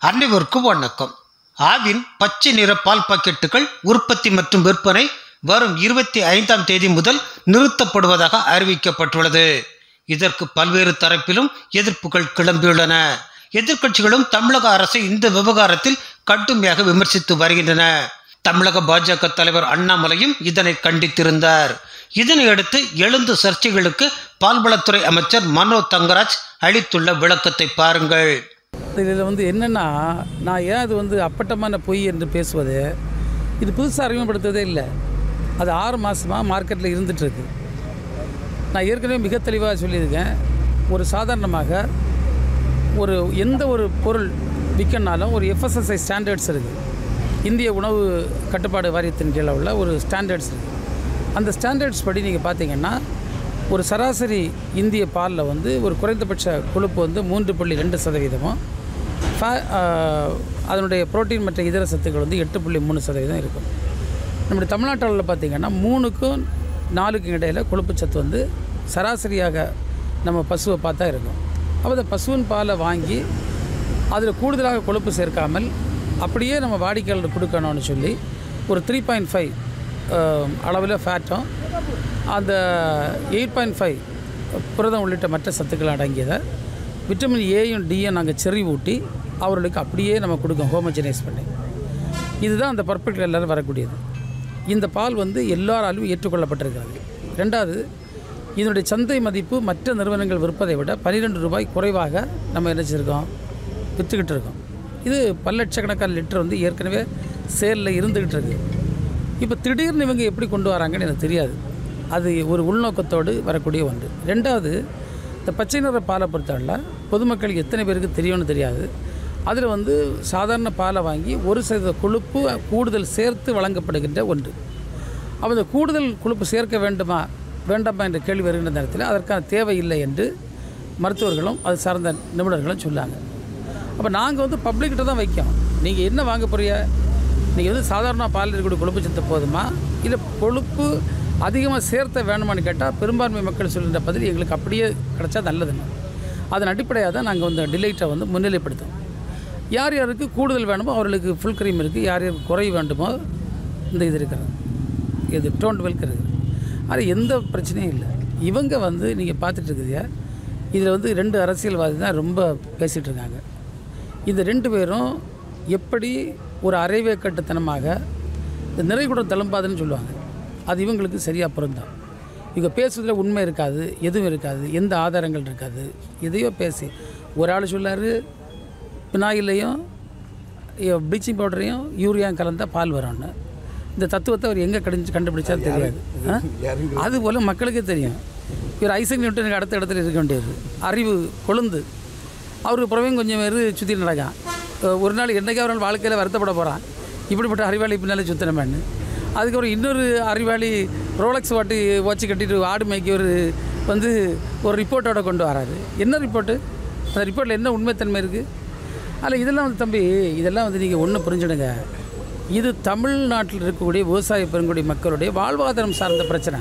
அனைவருக்கும் வணக்கம் ஆவின் பச்சை நிற பால் பாக்கெட்டுகள் உற்பத்தி மற்றும் விற்பனை வரும் இருபத்தி ஐந்தாம் தேதி முதல் நிறுத்தப்படுவதாக அறிவிக்கப்பட்டுள்ளது இதற்கு பல்வேறு தரப்பிலும் எதிர்ப்புகள் கிளம்பியுள்ளன எதிர்க்கட்சிகளும் தமிழக அரசை இந்த விவகாரத்தில் கடுமையாக விமர்சித்து வருகின்றன தமிழக பாஜக தலைவர் அண்ணாமலையும் இதனை கண்டித்திருந்தார் இதனையடுத்து எழுந்த சர்ச்சைகளுக்கு பால்வளத்துறை அமைச்சர் மனோ தங்கராஜ் அளித்துள்ள விளக்கத்தை பாருங்கள் இதில் வந்து என்னென்னா நான் ஏன் இது வந்து அப்பட்டமான பொய் என்று பேசுவது இது புதுசாக அறிமுகப்படுத்துவதே இல்லை அது ஆறு மாதமாக மார்க்கெட்டில் இருந்துகிட்ருக்கு நான் ஏற்கனவே மிக தெளிவாக சொல்லியிருக்கேன் ஒரு சாதாரணமாக ஒரு எந்த ஒரு பொருள் விற்கனாலும் ஒரு எஃப்எஸ்எஸ்ஐ ஸ்டாண்டர்ட்ஸ் இருக்குது இந்திய உணவு கட்டுப்பாடு வாரியத்தின் கீழே உள்ள ஒரு ஸ்டாண்டர்ட்ஸ் இருக்குது அந்த ஸ்டாண்டர்ட்ஸ் படி நீங்கள் பார்த்தீங்கன்னா ஒரு சராசரி இந்திய பாலில் வந்து ஒரு குறைந்தபட்ச கொழுப்பு வந்து மூன்று புள்ளி ரெண்டு சதவீதமும் ஃபே அதனுடைய புரோட்டீன் மற்ற இதர சத்துக்கள் வந்து எட்டு புள்ளி மூணு சதவீதம் இருக்கும் நம்முடைய தமிழ்நாட்டு அளவில் பார்த்திங்கன்னா மூணுக்கும் நாலுக்கும் இடையில் கொழுப்பு சத்து வந்து சராசரியாக நம்ம பசுவை பார்த்தா இருக்கும் அப்போ அந்த பசுவின் பாலை வாங்கி அதில் கூடுதலாக கொழுப்பு சேர்க்காமல் அப்படியே நம்ம வாடிக்கையாளர் கொடுக்கணும்னு சொல்லி ஒரு த்ரீ பாயிண்ட் ஃபைவ் அளவில் ஃபேட்டும் அந்த எயிட் பாயிண்ட் ஃபைவ் புரதம் உள்ளிட்ட மற்ற சத்துக்கள் அடங்கியதை விட்டமின் ஏயும் டியும் நாங்கள் செறி ஊட்டி அவர்களுக்கு அப்படியே நம்ம கொடுக்கோம் ஹோமஜனைஸ் பண்ணி இதுதான் அந்த பர்பிள் கலரில் வரக்கூடியது இந்த பால் வந்து எல்லாராலும் ஏற்றுக்கொள்ளப்பட்டிருக்கிறது ரெண்டாவது இதனுடைய சந்தை மதிப்பு மற்ற நிறுவனங்கள் விற்பதை விட பன்னிரெண்டு ரூபாய் குறைவாக நம்ம என்ன செஞ்சுருக்கோம் விற்றுக்கிட்டு இருக்கோம் இது பல லட்சக்கணக்கான லிட்டர் வந்து ஏற்கனவே சேலில் இருந்துக்கிட்டு இருக்கு இப்போ திடீர்னு இவங்க எப்படி கொண்டு வராங்கன்னு எனக்கு தெரியாது அது ஒரு உள்நோக்கத்தோடு வரக்கூடிய ஒன்று ரெண்டாவது இந்த பச்சை நிற பாலை பொறுத்தவரையில் பொதுமக்களுக்கு எத்தனை பேருக்கு தெரியும்னு தெரியாது அதில் வந்து சாதாரண பாலை வாங்கி ஒரு சதவீத கொழுப்பு கூடுதல் சேர்த்து வழங்கப்படுகின்ற ஒன்று அப்போ இந்த கூடுதல் கொழுப்பு சேர்க்க வேண்டுமா வேண்டாமா என்ற கேள்வி வருகின்ற நேரத்தில் அதற்கான தேவை இல்லை என்று மருத்துவர்களும் அது சார்ந்த நிபுணர்களும் சொல்லாங்க அப்போ நாங்கள் வந்து பப்ளிக்கிட்ட தான் வைக்கோம் நீங்கள் என்ன வாங்க போறிய நீங்கள் வந்து சாதாரண பாலில் இருக்கக்கூடிய கொழுப்பு சத்து போதுமா இல்லை கொழுப்பு அதிகமாக சேர்த்த வேணுமான்னு கேட்டால் பெரும்பான்மை மக்கள் சொல்கின்ற பதில் எங்களுக்கு அப்படியே கிடைச்சா நல்லதுன்னு அதன் அடிப்படையாக தான் நாங்கள் வந்து டிலைட்டை வந்து முன்னிலைப்படுத்தும் யார் யாருக்கு கூடுதல் வேணுமோ அவர்களுக்கு ஃபுல் க்ரீம் இருக்குது யார் யாருக்கு குறை வேண்டுமோ இந்த இது இருக்கிறது இது டோன்ட் மில்க் இருக்குது அது எந்த பிரச்சனையும் இல்லை இவங்க வந்து நீங்கள் பார்த்துட்டு இருக்குதியா இதில் வந்து ரெண்டு அரசியல்வாதி தான் ரொம்ப பேசிகிட்டு இருக்காங்க இந்த ரெண்டு பேரும் எப்படி ஒரு அரைவேக்கட்டுத்தனமாக இந்த நிறைகுடம் தழும்பாதுன்னு சொல்லுவாங்க அது இவங்களுக்கு சரியாக பொருந்தம் இவங்க பேசுறதுல உண்மை இருக்காது எதுவும் இருக்காது எந்த ஆதாரங்கள் இருக்காது எதையோ பேசி ஒரு ஆள் சொல்லார் பினாயிலையும் ப்ளீச்சிங் பவுடரையும் யூரியாவும் கலந்தால் பால் வரும்னு இந்த தத்துவத்தை அவர் எங்கே கடிஞ்சு கண்டுபிடிச்சா தெரியாது ஆ? அது போல் மக்களுக்கே தெரியும் இவர் ஐசக் நியூட்டனுக்கு அடுத்த இடத்துல இருக்க வேண்டியது அறிவு கொழுந்து அவருக்கு புறவையும் கொஞ்சம் பேர் சுற்றி நடக்கான் அஹ் ஒரு நாள் என்றைக்கே ஒரு நாள் வாழ்க்கையில் வருத்தப்பட போகிறான் இப்படிப்பட்ட அறிவாளி பின்னால் சுத்தினமேன்னு அதுக்கப்புறம் இன்னொரு அறிவாளி ரோலக்ஸ் வாட்டி வாட்சி கட்டிட்டு ஆடு மேய்க்கவர் வந்து ஒரு ரிப்போர்ட்டோட கொண்டு வராரு என்ன ரிப்போர்ட்டு அந்த ரிப்போர்ட்டில் என்ன உண்மைத்தன்மை இருக்குது அதில் இதெல்லாம் வந்து தம்பி இதெல்லாம் வந்து நீங்கள் ஒன்று புரிஞ்சுடுங்க இது தமிழ்நாட்டில் இருக்கக்கூடிய விவசாய பெருங்குடி மக்களுடைய வாழ்வாதாரம் சார்ந்த பிரச்சனை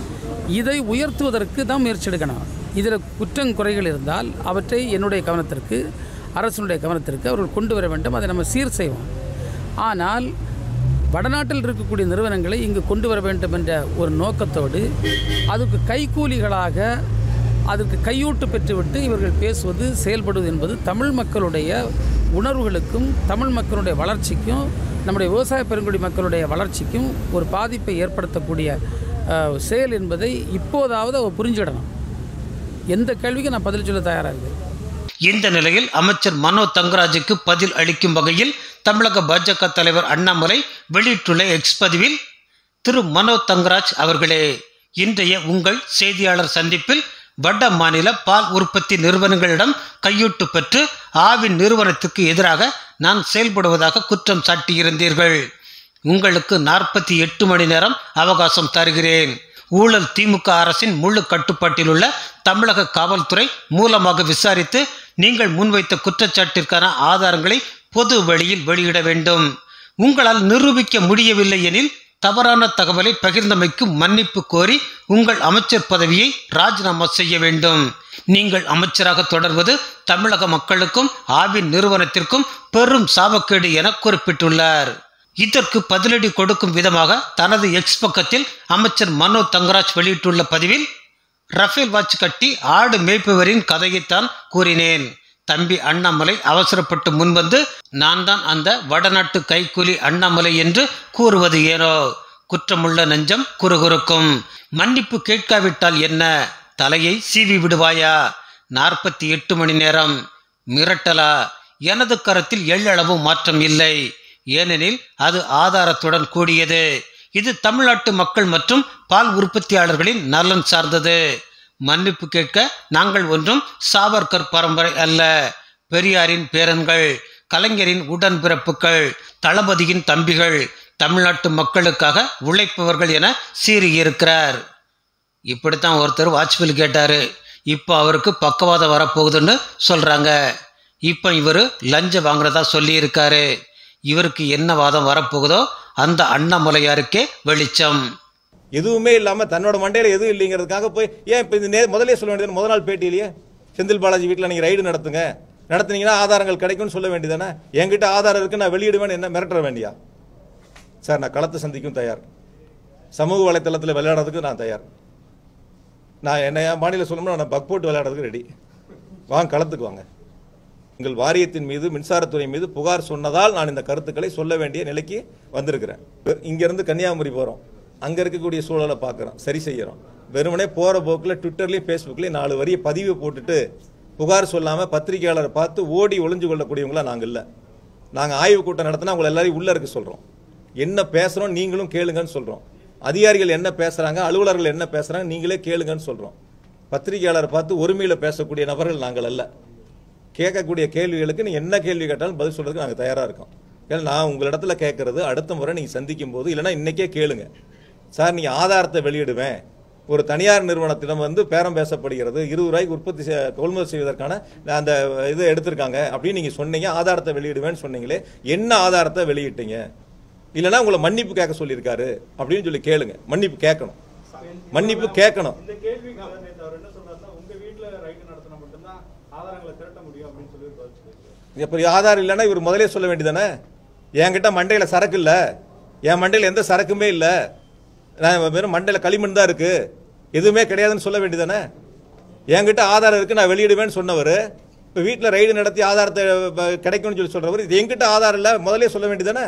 இதை உயர்த்துவதற்கு தான் முயற்சி எடுக்கணும் இதில் குற்றம் குறைகள் இருந்தால் அவற்றை என்னுடைய கவனத்திற்கு அரசனுடைய கவனத்திற்கு அவர்கள் கொண்டு வர வேண்டும் அதை நம்ம சீர் செய்வோம் ஆனால் வடநாட்டில் இருக்கக்கூடிய நிறுவனங்களை இங்கு கொண்டு வர வேண்டும் என்ற ஒரு நோக்கத்தோடு அதுக்கு கைக்கூலிகளாக அதற்கு கையூட்டு பெற்றுவிட்டு இவர்கள் பேசுவது செயல்படுவது என்பது தமிழ் மக்களுடைய உணர்வுகளுக்கும் தமிழ் மக்களுடைய வளர்ச்சிக்கும் நம்முடைய விவசாய பெருங்குடி மக்களுடைய வளர்ச்சிக்கும் ஒரு பாதிப்பை ஏற்படுத்தக்கூடிய அஹ், செயல் என்பதை இப்போதாவது அவர் புரிஞ்சிடணும் எந்த கேள்விக்கும் நான் பதில் சொல்ல தயாராக இருக்கேன் இந்த நிலையில் அமைச்சர் மனோ தங்கராஜுக்கு பதில் அளிக்கும் வகையில் தமிழக பாஜக தலைவர் அண்ணாமலை வெளியிட்டுள்ள எக்ஸ் பதிவில் திரு மனோ தங்கராஜ் அவர்களே இன்றைய உங்கள் செய்தியாளர் சந்திப்பில் வட மாநில பால் உற்பத்தி நிறுவனங்களிடம் கையூட்டு பெற்று ஆவின் நிறுவனத்துக்கு எதிராக நான் செயல்படுவதாக குற்றம் சாட்டியிருந்தீர்கள் உங்களுக்கு நாற்பத்தி எட்டு மணி நேரம் அவகாசம் தருகிறேன் ஊழல் திமுக அரசின் முழு கட்டுப்பாட்டில் உள்ள தமிழக காவல்துறை மூலமாக விசாரித்து நீங்கள் முன்வைத்த குற்றச்சாட்டிற்கான ஆதாரங்களை பொது வெளியில் வெளியிட வேண்டும் உங்களால் நிரூபிக்க முடியவில்லை எனில் தவறான தகவலை பகிர்ந்தமைக்கு மன்னிப்பு கோரி உங்கள் அமைச்சர் பதவியை ராஜினாமா செய்ய வேண்டும் நீங்கள் அமைச்சராக தொடர்வது தமிழக மக்களுக்கும் ஆவின் நிறுவனத்திற்கும் பெரும் சாபக்கேடு என குறிப்பிட்டுள்ளார் இதற்கு பதிலடி கொடுக்கும் விதமாக தனது எக்ஸ் பக்கத்தில் அமைச்சர் மனோ தங்கராஜ் வெளியிட்டுள்ள பதிவில் ரஃபேல் வாட்ச் கட்டி ஆடு மேய்ப்பவரின் கதையைத்தான் கூறினேன் தம்பி அண்ணாமலை அவசரப்பட்டு முன்வந்து நான் தான் அந்த வடநாட்டு கைக்கூலி அண்ணாமலை என்று கூறுவது ஏனோ குற்றமுள்ள நெஞ்சம் குறுகுறுக்கும் மன்னிப்பு கேட்காவிட்டால் என்ன தலையை சீவி விடுவாயா நாற்பத்தி எட்டு மணி நேரம் மிரட்டலா எனது கரத்தில் எள்ளளவு மாற்றம் இல்லை ஏனெனில் அது ஆதாரத்துடன் கூடியது இது தமிழ்நாட்டு மக்கள் மற்றும் பால் உற்பத்தியாளர்களின் நலன் சார்ந்தது மன்னிப்பு கேட்க நாங்கள் ஒன்றும் சாவர்கர் பரம்பரை அல்ல பெரியாரின் பேரன்கள் கலைஞரின் உடன்பிறப்புகள் தளபதியின் தம்பிகள் தமிழ்நாட்டு மக்களுக்காக உழைப்பவர்கள் என சீறியிருக்கிறார் இப்படித்தான் ஒருத்தர் வாஜ்பேயி கேட்டாரு இப்போ அவருக்கு பக்கவாதம் வரப்போகுதுன்னு சொல்றாங்க இப்போ இவர் லஞ்சம் வாங்குறதா சொல்லியிருக்காரு இவருக்கு என்ன வாதம் வரப்போகுதோ அந்த அண்ணாமலையாருக்கே வெளிச்சம் எதுவுமே இல்லாம தன்னோட மண்டையில எதுவும் இல்லைங்கிறதுக்காக போய் ஏன் இப்போ இந்த நே முதலே சொல்ல வேண்டியது முதல் நாள் பேட்டியிலேயே செந்தில் பாலாஜி வீட்டில் நீங்கள் ரைடு நடத்துங்க நடத்துனீங்கன்னா ஆதாரங்கள் கிடைக்கும்னு சொல்ல வேண்டியதானே என்கிட்ட ஆதாரம் இருக்கு நான் வெளியிடுவேன் என்ன மிரட்டுற வேண்டியா சார் நான் களத்தை சந்திக்கும் தயார் சமூக வலைத்தளத்தில் விளையாடுறதுக்கு நான் தயார் நான் என்ன என் மாநில சொல்லணும்னா நான் பக் போட்டு விளையாடுறதுக்கு ரெடி வாங்க களத்துக்கு வாங்க உங்கள் வாரியத்தின் மீது மின்சாரத்துறை மீது புகார் சொன்னதால் நான் இந்த கருத்துக்களை சொல்ல வேண்டிய நிலைக்கு வந்திருக்கிறேன் இங்கிருந்து கன்னியாகுமரி போகிறோம் அங்கே இருக்கக்கூடிய சூழலை பார்க்குறோம் சரி செய்யறோம் வெறுமனே போகிற போக்கில் ட்விட்டர்லேயும் ஃபேஸ்புக்லேயும் நாலு வரிய பதிவு போட்டுட்டு புகார் சொல்லாமல் பத்திரிகையாளரை பார்த்து ஓடி ஒளிஞ்சு கொள்ளக்கூடியவங்களா நாங்கள் இல்லை நாங்கள் ஆய்வு கூட்டம் நடத்தினா உங்களை எல்லாரையும் உள்ளே இருக்க சொல்கிறோம் என்ன பேசுகிறோம் நீங்களும் கேளுங்கன்னு சொல்கிறோம் அதிகாரிகள் என்ன பேசுகிறாங்க அலுவலர்கள் என்ன பேசுகிறாங்க நீங்களே கேளுங்கன்னு சொல்கிறோம் பத்திரிகையாளரை பார்த்து ஒருமையில் பேசக்கூடிய நபர்கள் நாங்கள் அல்ல கேட்கக்கூடிய கேள்விகளுக்கு நீ என்ன கேள்வி கேட்டாலும் பதில் சொல்றதுக்கு நாங்கள் தயாராக இருக்கோம் ஏன்னா நான் உங்களிடத்துல கேட்கறது அடுத்த முறை நீங்கள் சந்திக்கும் போது இல்லைன்னா இன்னைக்கே கேளுங்க சார் நீங்கள் ஆதாரத்தை வெளியிடுவேன் ஒரு தனியார் நிறுவனத்திடம் வந்து பேரம் பேசப்படுகிறது இருபது ரூபாய்க்கு உற்பத்தி செய்- கொள்முதல் செய்வதற்கான அந்த இதை எடுத்திருக்காங்க அப்படின்னு நீங்கள் சொன்னீங்க ஆதாரத்தை வெளியிடுவேன்னு சொன்னீங்களே என்ன ஆதாரத்தை வெளியிட்டீங்க இல்லைன்னா உங்களை மன்னிப்பு கேட்க சொல்லியிருக்காரு அப்படின்னு சொல்லி கேளுங்க மன்னிப்பு கேட்கணும் மன்னிப்பு கேட்கணும் இந்த கேள்விக்கு நேத்து அவர் என்ன சொன்னாருன்னா உங்க வீட்டுல ரைடு நடத்தினா மட்டும்தான் ஆதாரங்களை திரட்ட முடியும் அப்படின்னு சொல்லி பதில் சொல்லியிருக்காரு. இப்போ ஆதாரம் இல்லைன்னா இவர் முதலே சொல்ல வேண்டியதானே என்கிட்ட மண்டையில் சரக்கு இல்லை என் மண்டையில் எந்த சரக்குமே இல்லை நான் வெறும் மண்டையில் களிமண் தான் இருக்கு எதுவுமே கிடையாதுன்னு சொல்ல வேண்டியதானே என்கிட்ட ஆதாரம் இருக்கு நான் வெளியிடுவேன்னு சொன்னவர் இப்போ வீட்டில் ரைடு நடத்தி ஆதாரத்தை ப- கிடைக்கும்னு சொல்லி சொல்றவர் இது என்கிட்ட ஆதாரம் இல்லை முதலே சொல்ல வேண்டியதானே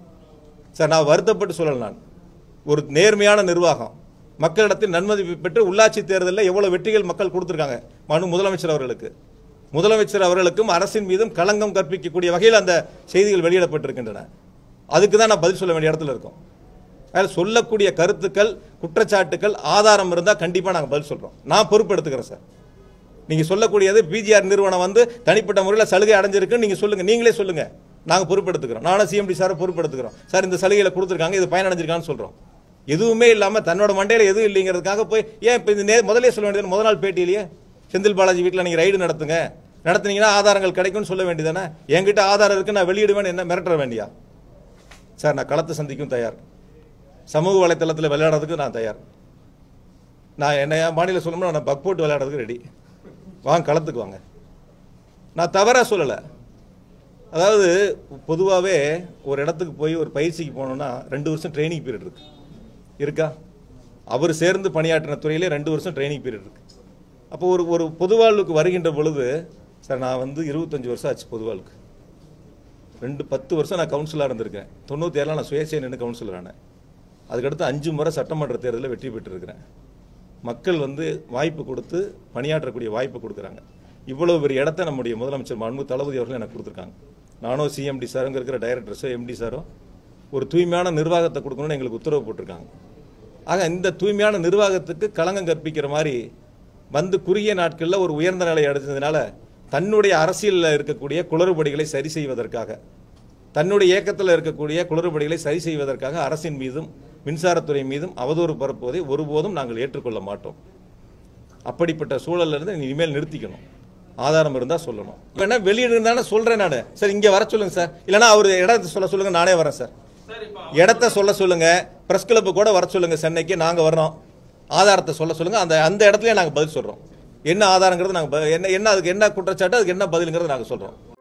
சார் நான் வருத்தப்பட்டு சொல்லல நான் ஒரு நேர்மையான நிர்வாகம் மக்களிடத்தில் நன்மதிப்பு பெற்று உள்ளாட்சி தேர்தலில் எவ்வளவு வெற்றிகள் மக்கள் கொடுத்துருக்காங்க மனு முதலமைச்சர் அவர்களுக்கு முதலமைச்சர் அவர்களுக்கும் அரசின் மீதும் களங்கம் கற்பிக்கக்கூடிய வகையில் அந்த செய்திகள் வெளியிடப்பட்டிருக்கின்றன அதுக்கு தான் நான் பதில் சொல்ல வேண்டிய இடத்துல இருக்கோம் அதில் சொல்லக்கூடிய கருத்துக்கள் குற்றச்சாட்டுக்கள் ஆதாரம் இருந்தால் கண்டிப்பாக நாங்கள் பதில் சொல்கிறோம் நான் பொறுப்பெடுத்துக்கிறேன் சார் நீங்க சொல்லக்கூடியது பிஜிஆர் நிறுவனம் வந்து தனிப்பட்ட முறையில் சலுகை அடைஞ்சிருக்குன்னு நீங்க சொல்லுங்க நீங்களே சொல்லுங்க நாங்க பொறுப்பெடுத்துக்கிறோம் நானும் சிஎம்டி சாரை பொறுப்பெடுத்துக்கிறோம் சார் இந்த சலுகையில கொடுத்துருக்காங்க இது பயனடைஞ்சிருக்கான்னு சொல்றோம் எதுவுமே இல்லாம தன்னோட மண்டையில எதுவும் இல்லைங்கிறதுக்காக போய் ஏன் இப்போ இந்த நே- முதலே சொல்ல வேண்டியது முதல் நாள் பேட்டியிலேயே செந்தில் பாலாஜி வீட்டில் நீங்க ரைடு நடத்துங்க நடத்துனீங்கன்னா ஆதாரங்கள் கிடைக்கும்னு சொல்ல வேண்டியதானே என்கிட்ட ஆதாரம் இருக்கு நான் வெளியிடுவேன் என்ன மிரட்டுற வேண்டியா சார் நான் களத்தை சந்திக்கும் தயார் சமூக வலைத்தளத்தில் விளையாடுறதுக்கு நான் தயார் நான் என்ன என் மாநில சொல்லணும்னா நான் பக் போட்டு விளையாடுறதுக்கு ரெடி வாங்க களத்துக்கு வாங்க நான் தவறாக சொல்லலை அதாவது பொதுவாகவே ஒரு இடத்துக்கு போய் ஒரு பயிற்சிக்கு போனோம்னா ரெண்டு வருஷம் ட்ரைனிங் பீரியட் இருக்கு இருக்கா அவர் சேர்ந்து பணியாற்றின துறையிலே ரெண்டு வருஷம் ட்ரைனிங் பீரியட் இருக்கு அப்போ ஒரு ஒரு பொதுவாழ்வுக்கு வருகின்ற பொழுது சார் நான் வந்து இருபத்தஞ்சு வருஷம் ஆச்சு பொதுவாழ்வுக்கு ரெண்டு பத்து வருஷம் நான் கவுன்சிலராக இருந்திருக்கேன் தொண்ணூற்றி ஏழில் நான் சுயேட்சை நின்று கவுன்சிலர் ஆனேன் அதுக்கடுத்து அஞ்சு முறை சட்டமன்ற தேர்தலில் வெற்றி பெற்றிருக்கிறேன் மக்கள் வந்து வாய்ப்பு கொடுத்து பணியாற்றக்கூடிய வாய்ப்பு கொடுக்குறாங்க இவ்வளவு பெரிய இடத்த நம்முடைய முதலமைச்சர் மாண்பு தளபதி அவர்கள் எனக்கு கொடுத்துருக்காங்க நானும் சிஎம்டி சாரும் இங்க இருக்கிற டைரக்டர்ஸோ எம்டி சாரோ ஒரு தூய்மையான நிர்வாகத்தை கொடுக்கணும்னு எங்களுக்கு உத்தரவு போட்டிருக்காங்க ஆக இந்த தூய்மையான நிர்வாகத்துக்கு களங்கம் கற்பிக்கிற மாதிரி வந்து குறுகிய நாட்களில் ஒரு உயர்ந்த நிலை அடைஞ்சதுனால தன்னுடைய அரசியலில் இருக்கக்கூடிய குளறுபடிகளை சரி செய்வதற்காக தன்னுடைய இயக்கத்தில் இருக்கக்கூடிய குளறுபடிகளை சரி செய்வதற்காக அரசின் மீதும் மின்சாரத்துறை மீதும் அவதூறு பரப்புவதை ஒருபோதும் நாங்கள் ஏற்றுக்கொள்ள மாட்டோம் அப்படிப்பட்ட சூழல்ல இருந்து நீ இனிமேல் நிறுத்திக்கணும் ஆதாரம் இருந்தால் சொல்லணும் வேணா வெளியிடுந்தானே சொல்கிறேன் நான் சார் இங்கே வர சொல்லுங்க சார் இல்லைன்னா அவர் இடத்த சொல்ல சொல்லுங்க நானே வரேன் சார் இடத்த சொல்ல சொல்லுங்க பிரஸ் கிளப்பு கூட வர சொல்லுங்க சென்னைக்கு நாங்கள் வர்றோம் ஆதாரத்தை சொல்ல சொல்லுங்க அந்த அந்த இடத்துலயே நாங்கள் பதில் சொல்கிறோம் என்ன ஆதாரங்கிறது நாங்கள் என்ன என்ன அதுக்கு என்ன குற்றச்சாட்டு அதுக்கு என்ன பதிலுங்கிறது நாங்கள் சொல்கிறோம்